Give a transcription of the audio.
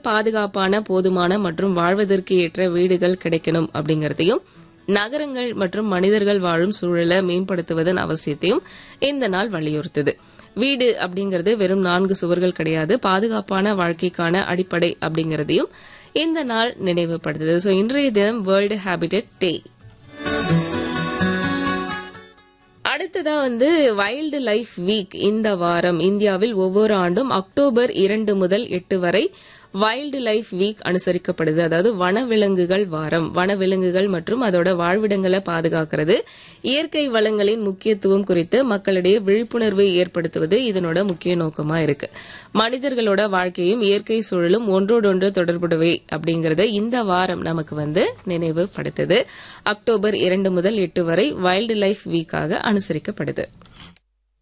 பாதுகாப்பான போதுமான மற்றும் வாழ்வதற்கு ஏற்ற வீடுகள் கிடைக்கணும் அப்படிங்கறதையும் நகரங்கள் மற்றும் மனிதர்கள் வாழும் சூழலை மேம்படுத்துவதன் அவசியத்தையும் இந்த நாள் வலியுறுத்துது வீடு அப்படிங்கிறது வெறும் நான்கு சுவர்கள் கிடையாது பாதுகாப்பான வாழ்க்கைக்கான அடிப்படை அப்படிங்கறதையும் இந்த நாள் நினைவுபடுத்துது ஸோ இன்றைய தினம் வேர்ல்டு ஹேபிடட் டே அடுத்ததா வந்து வைல்டு லைஃப் வீக் இந்த வாரம் இந்தியாவில் ஒவ்வொரு ஆண்டும் அக்டோபர் இரண்டு முதல் எட்டு வரை வைல்டு லைஃப் வீக் அனுசரிக்கப்படுது அதாவது வனவிலங்குகள் வாரம் வனவிலங்குகள் மற்றும் அதோட வாழ்விடங்களை பாதுகாக்கிறது இயற்கை வளங்களின் முக்கியத்துவம் குறித்து மக்களிடையே விழிப்புணர்வை ஏற்படுத்துவது இதனோட முக்கிய நோக்கமா இருக்கு மனிதர்களோட வாழ்க்கையும் இயற்கை சூழலும் ஒன்றோடொன்று தொடர்புடவை அப்படிங்கறத இந்த வாரம் நமக்கு வந்து நினைவுபடுத்துது அக்டோபர் இரண்டு முதல் எட்டு வரை வைல்டு லைஃப் வீக்காக அனுசரிக்கப்படுது